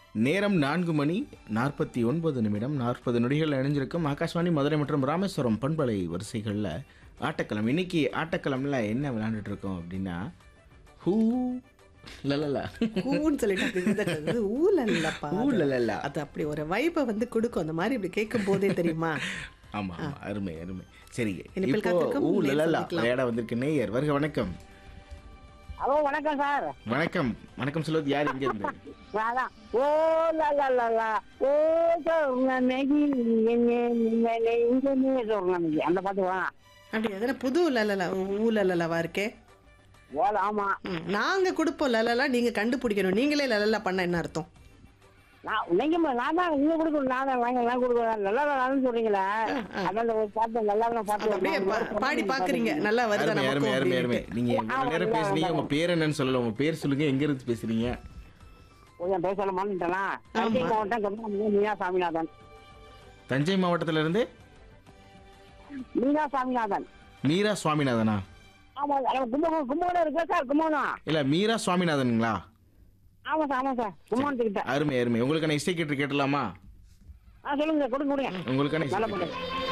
நேரம் நான்கு மணி நாற்பத்தி ஒன்பது நிமிடம் நாற்பது நொடிகள் இணைஞ்சிருக்கும் ஆகாஷ்வாணி மதுரை மற்றும் ராமேஸ்வரம் பண்பலை வரிசைகளில் ஆட்டக்களம் இன்னைக்கு ஆட்டக்களம்ல என்ன விளையாண்டுட்டு இருக்கோம் அப்படின்னா ஹூ லலலா ஊன்னு சொல்லிட்டு அப்படி இருந்தது ஊழல்லப்பா ஊ லலலா அது அப்படி ஒரு வைப்பை வந்து கொடுக்கும் அந்த மாதிரி இப்படி கேட்கும் போதே தெரியுமா ஆமா ஆமா அருமை அருமை சரி இனிப்பில் இப்போ காத்திருக்கும் ஊ நேயர் லலலா சந்திக்கலாம். விளையாட வந்திருக்கு நேயர் வருக வணக்கம் ஹலோ வணக்கம் சார் வணக்கம் வணக்கம் சொல்வது யார் எங்க இருந்து அதான் ஓ லா லா லா லா ஓ சொர்ணமேகி இங்கே சொர்ணமேகி அந்த பாட்டு வா அப்படி எதனா புது லலலா ஊழலவா இருக்கே ஓல ஆமா ம், நாங்க கொடுப்போம் லலலா நீங்க கண்டுபிடிக்கணும் நீங்களே லலலா பண்ண என்ன அர்த்தம் நான் நீங்க ம- நான் தான் நீங்க கொடுக்கணும் நான் தான் வாங்க நான் கொடுக்குறேன் நல்லா நல்லான்னு சொல்றீங்களே அதான் இந்த ஒரு பாட்டு நல்லா தான் அது பாட்டு அப்படியே பா- பாடி பாக்குறீங்க நல்லா வருதா அருமை அருமை நமக்கும் அருமை அருமை அப்படின்ட்டு. நீங்க இவ்வளவு நேரம் பேசுனீங்க உங்க பேர் என்னன்னு சொல்லல உங்க பேர் சொல்லுங்க எங்க இருந்து பேசுறீங்க கொஞ்சம் பேசல மாட்டேனா தஞ்சை மாவட்டம் கருணாநிதி மீனா சாமிநாதன் தஞ்சை மாவட்டத்துல இருந்து மீனா சாமிநாதன் மீரா சுவாமிநாதனா ஆமா சார் கும்பகோணம் கும்பகோணம் இருக்கா சார் கும்பகோணம் இல்ல மீரா சுவாமிநாதனுங்களா ஆமா சார் ஆமா சார் கும்பகோணத்துக்கிட்ட அருமை அருமை உங்களுக்கான இசை கேட்டு கேட்டலாமா ஆ சொல்லுங்க சார் கொடுங்க கொடுங்க உங்களுக்கான இசை நல்ல கேட்டு. பாட்டு